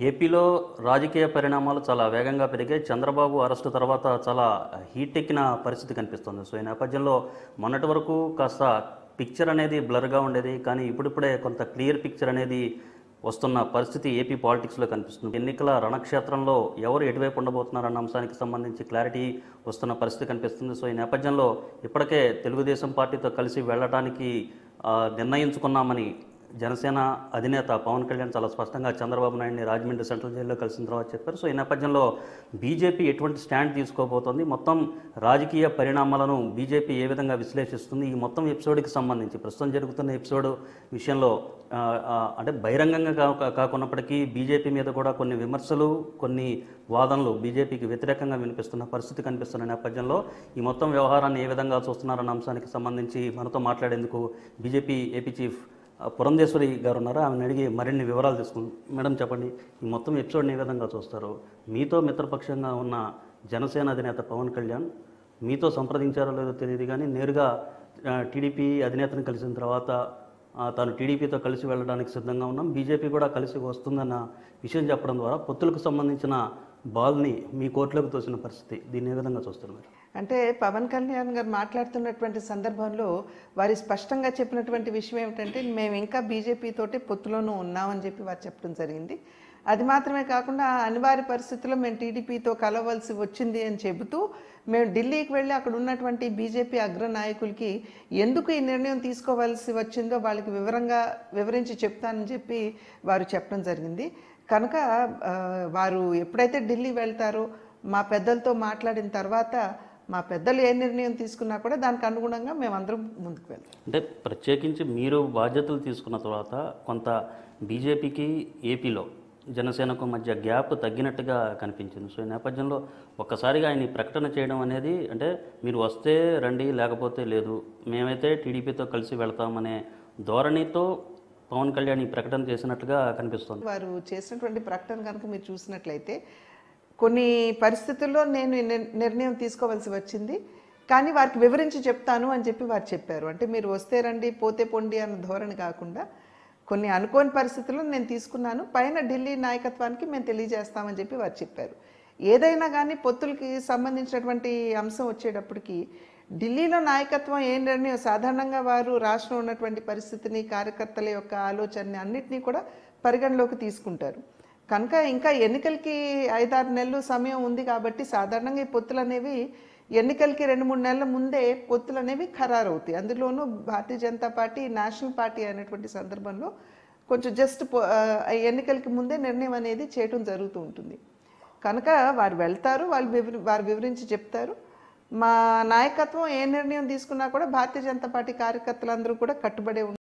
ఏపీలో రాజకీయ పరిణామాలు చాలా వేగంగా పెరిగాయి చంద్రబాబు అరెస్టు తర్వాత చాలా హీట్ ఎక్కిన పరిస్థితి కనిపిస్తుంది సో ఈ నేపథ్యంలో మొన్నటి వరకు కాస్త పిక్చర్ అనేది బ్లర్గా ఉండేది కానీ ఇప్పుడిప్పుడే కొంత క్లియర్ పిక్చర్ అనేది వస్తున్న పరిస్థితి ఏపీ పాలిటిక్స్లో కనిపిస్తుంది ఎన్నికల రణక్షేత్రంలో ఎవరు ఎటువైపు ఉండబోతున్నారన్న అంశానికి సంబంధించి క్లారిటీ వస్తున్న పరిస్థితి కనిపిస్తుంది సో ఈ నేపథ్యంలో ఇప్పటికే తెలుగుదేశం పార్టీతో కలిసి వెళ్ళడానికి ఆ, నిర్ణయించుకున్నామని జనసేన అధినేత పవన్ కళ్యాణ్ చాలా స్పష్టంగా చంద్రబాబు నాయుడిని రాజమండ్రి సెంట్రల్ జైల్లో కలిసిన తర్వాత చెప్పారు సో ఈ నేపథ్యంలో బీజేపీ ఎటువంటి స్టాండ్ తీసుకోబోతోంది మొత్తం రాజకీయ పరిణామాలను బీజేపీ ఏ విధంగా విశ్లేషిస్తుంది ఈ మొత్తం ఎపిసోడ్కి సంబంధించి ప్రస్తుతం జరుగుతున్న ఎపిసోడ్ విషయంలో ఆ, ఆ, అంటే బహిరంగంగా కా- కాకున్నప్పటికీ బీజేపీ మీద కూడా కొన్ని విమర్శలు కొన్ని వాదనలు బీజేపీకి వ్యతిరేకంగా వినిపిస్తున్న పరిస్థితి కనిపిస్తున్న నేపథ్యంలో ఈ మొత్తం వ్యవహారాన్ని ఏ విధంగా చూస్తున్నారన్న అంశానికి సంబంధించి మనతో మాట్లాడేందుకు బీజేపీ ఏపీ చీఫ్ ఆ, పురంధేశ్వరి గారు ఉన్నారు ఆమెను అడిగి మరిన్ని వివరాలు తీసుకుందాం మేడం చెప్పండి ఈ మొత్తం ఎపిసోడ్ని ఏ విధంగా చూస్తారు మీతో మిత్రపక్షంగా ఉన్న జనసేన అధినేత పవన్ కళ్యాణ్ మీతో సంప్రదించారో లేదో తెలియదు కానీ నేరుగా ఆ, టీడీపీ అధినేతను కలిసిన తర్వాత ఆ, తాను టీడీపీతో కలిసి వెళ్ళడానికి సిద్ధంగా ఉన్నాం బీజేపీ కూడా కలిసి వస్తుందన్న విషయం చెప్పడం ద్వారా పొత్తులకు సంబంధించిన బాల్ని మీ కోర్టులోకి తోసిన పరిస్థితి దీన్ని ఏ విధంగా చూస్తారు మీరు అంటే పవన్ కళ్యాణ్ గారు మాట్లాడుతున్నటువంటి సందర్భంలో వారి స్పష్టంగా చెప్పినటువంటి విషయం ఏమిటంటే మేము ఇంకా బీజేపీ తోటి పొత్తులోనూ ఉన్నామని చెప్పి వారు చెప్పడం జరిగింది అది మాత్రమే కాకుండా అనివార్య పరిస్థితుల్లో మేము టీడీపీతో కలవలసి వచ్చింది అని చెబుతూ మేము ఢిల్లీకి వెళ్ళి అక్కడ ఉన్నటువంటి బీజేపీ అగ్ర నాయకులకి ఎందుకు ఈ నిర్ణయం తీసుకోవాల్సి వచ్చిందో వాళ్ళకి వివరంగా వివరించి చెప్తానని చెప్పి వారు చెప్పడం జరిగింది కనుక ఆ, వారు ఎప్పుడైతే ఢిల్లీ వెళ్తారో మా పెద్దలతో మాట్లాడిన తర్వాత మా పెద్దలు ఏ నిర్ణయం తీసుకున్నా కూడా దానికి అనుగుణంగా మేమందరం ముందుకు వెళ్తాం అంటే ప్రత్యేకించి మీరు బాధ్యతలు తీసుకున్న తర్వాత కొంత బీజేపీకి ఏపీలో జనసేనకు మధ్య గ్యాప్ తగ్గినట్టుగా కనిపించింది సో ఈ నేపథ్యంలో ఒక్కసారిగా ఆయన ఈ ప్రకటన చేయడం అనేది అంటే మీరు వస్తే రండి లేకపోతే లేదు మేమైతే టీడీపీతో కలిసి వెళ్తామనే ధోరణితో పవన్ కళ్యాణ్ ఈ ప్రకటన చేసినట్టుగా కనిపిస్తుంది వారు చేసినటువంటి ప్రకటన కనుక మీరు చూసినట్లయితే కొన్ని పరిస్థితుల్లో నేను ఈ నిర్- నిర్ణయం తీసుకోవాల్సి వచ్చింది కానీ వారికి వివరించి చెప్తాను అని చెప్పి వారు చెప్పారు అంటే మీరు వస్తే రండి పోతే పొండి అన్న ధోరణి కాకుండా కొన్ని అనుకోని పరిస్థితుల్లో నేను తీసుకున్నాను పైన ఢిల్లీ నాయకత్వానికి మేము తెలియజేస్తామని చెప్పి వారు చెప్పారు ఏదైనా కానీ పొత్తులకి సంబంధించినటువంటి అంశం వచ్చేటప్పటికి ఢిల్లీలో నాయకత్వం ఏ నిర్ణయం సాధారణంగా వారు రాష్ట్రంలో ఉన్నటువంటి పరిస్థితిని కార్యకర్తల యొక్క ఆలోచనని అన్నిటినీ కూడా పరిగణలోకి తీసుకుంటారు కనుక ఇంకా ఎన్నికలకి ఐదారు నెలలు సమయం ఉంది కాబట్టి సాధారణంగా ఈ పొత్తులు అనేవి ఎన్నికలకి రెండు మూడు నెలల ముందే పొత్తులు అనేవి ఖరారు అవుతాయి అందులోనూ Bharatiya Janata Party national party అనేటువంటి సందర్భంలో కొంచెం జస్ట్ పొ- ఆ, ఎన్నికలకి ముందే నిర్ణయం అనేది చేయటం జరుగుతూ ఉంటుంది కనుక వారు వెళ్తారు వాళ్ళు వివరి వారు వివరించి చెప్తారు మా నాయకత్వం ఏ నిర్ణయం తీసుకున్నా కూడా భారతీయ జనతా పార్టీ కార్యకర్తలందరూ కూడా కట్టుబడే